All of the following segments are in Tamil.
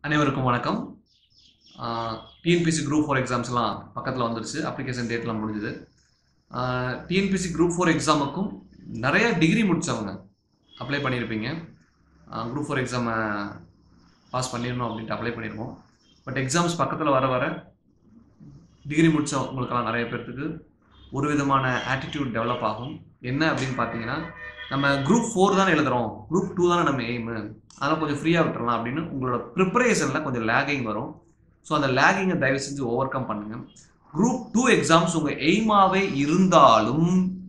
அனைவருக்கும் வணக்கம் டிஎன்பிசி குரூப் ஃபோர் எக்ஸாம்ஸ்லாம் பக்கத்தில் வந்துடுச்சு அப்ளிகேஷன் டேட்லாம் முடிஞ்சுது டிஎன்பிசி குரூப் ஃபோர் எக்ஸாமுக்கும் நிறைய டிகிரி முடித்தவங்க அப்ளை பண்ணியிருப்பீங்க குரூப் ஃபோர் எக்ஸாமை பாஸ் பண்ணிடணும் அப்படின்ட்டு அப்ளை பண்ணியிருக்கோம் பட் எக்ஸாம்ஸ் பக்கத்தில் வர வர டிகிரி முடித்தவங்களுக்கெல்லாம் நிறைய பேர்த்துக்கு ஒரு விதமான ஆட்டிடியூட் டெவலப் ஆகும் என்ன அப்படின்னு பார்த்தீங்கன்னா நம்ம குரூப் ஃபோர் தானே எழுதுகிறோம் குரூப் டூ தானே நம்ம எய்மு அதனால் கொஞ்சம் ஃப்ரீயாக விட்டுறலாம் அப்படின்னு உங்களோட ப்ரிப்பரேஷனில் கொஞ்சம் லேகிங் வரும் ஸோ அந்த லேகிங்கை தயவு செஞ்சு ஓவர் கம் பண்ணுங்கள் குரூப் டூ எக்ஸாம்ஸ் உங்கள் எய்மாவே இருந்தாலும்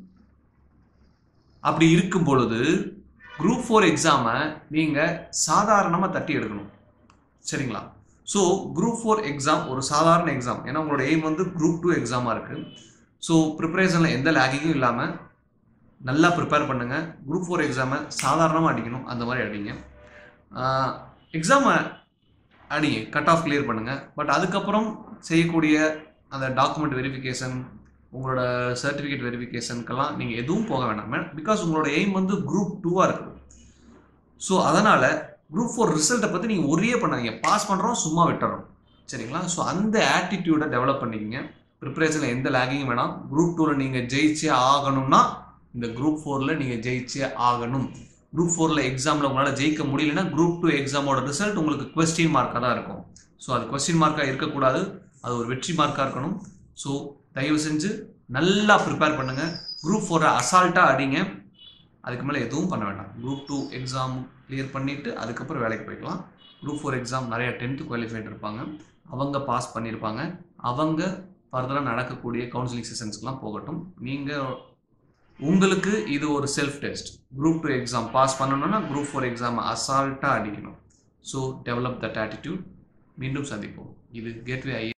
அப்படி இருக்கும் பொழுது குரூப் ஃபோர் எக்ஸாமை நீங்கள் சாதாரணமாக தட்டி எடுக்கணும் சரிங்களா ஸோ குரூப் ஃபோர் எக்ஸாம் ஒரு சாதாரண எக்ஸாம் ஏன்னா உங்களோட எய்ம் வந்து குரூப் டூ எக்ஸாமாக இருக்குது ஸோ ப்ரிப்பரேஷனில் எந்த லேகிங்கும் இல்லாமல் நல்லா ப்ரிப்பேர் பண்ணுங்கள் குரூப் ஃபோர் எக்ஸாமை சாதாரணமாக அடிக்கணும் அந்த மாதிரி அடிங்க எக்ஸாமை அடிங்க கட் ஆஃப் கிளியர் பண்ணுங்கள் பட் அதுக்கப்புறம் செய்யக்கூடிய அந்த டாக்குமெண்ட் வெரிஃபிகேஷன் உங்களோட சர்டிஃபிகேட் வெரிஃபிகேஷனுக்கெல்லாம் நீங்கள் எதுவும் போக வேண்டாம் பிகாஸ் உங்களோட எய்ம் வந்து குரூப் டூவாக இருக்குது ஸோ அதனால் குரூப் ஃபோர் ரிசல்ட்டை பற்றி நீங்கள் ஒரே பண்ணாதீங்க பாஸ் பண்ணுறோம் சும்மா விட்டுறோம் சரிங்களா ஸோ அந்த ஆட்டிடியூடை டெவலப் பண்ணிக்கிங்க ப்ரிப்பரேஷனில் எந்த லேகிங் வேணாம் குரூப் டூவில் நீங்கள் ஜெயிச்சே ஆகணும்னா இந்த குரூப் ஃபோரில் நீங்கள் ஜெயிச்சே ஆகணும் குரூப் ஃபோரில் எக்ஸாமில் உங்களால் ஜெயிக்க முடியலன்னா குரூப் டூ எக்ஸாமோட ரிசல்ட் உங்களுக்கு கொஸ்டின் மார்க்காக தான் இருக்கும் ஸோ அது கொஸ்டின் மார்க்காக இருக்கக்கூடாது அது ஒரு வெற்றி மார்க்காக இருக்கணும் ஸோ தயவு செஞ்சு நல்லா ப்ரிப்பேர் பண்ணுங்கள் குரூப் ஃபோரை அசால்ட்டாக அடிங்க அதுக்கு மேலே எதுவும் பண்ண வேண்டாம் குரூப் டூ எக்ஸாம் கிளியர் பண்ணிவிட்டு அதுக்கப்புறம் வேலைக்கு போய்க்கலாம் குரூப் ஃபோர் எக்ஸாம் நிறைய டென்த்து குவாலிஃபைட் இருப்பாங்க அவங்க பாஸ் பண்ணியிருப்பாங்க அவங்க ஃபர்தராக நடக்கக்கூடிய கவுன்சிலிங் செஷன்ஸ்க்கெலாம் போகட்டும் நீங்கள் உங்களுக்கு இது ஒரு self test group two exam pass பண்ணணும்னா குரூப் ஃபோர் எக்ஸாம் அசால்ட்டாக அடிக்கணும் ஸோ டெவலப் தட் ஆட்டிடியூட் மீண்டும் சந்திப்போம் இது கேட்வே ஐ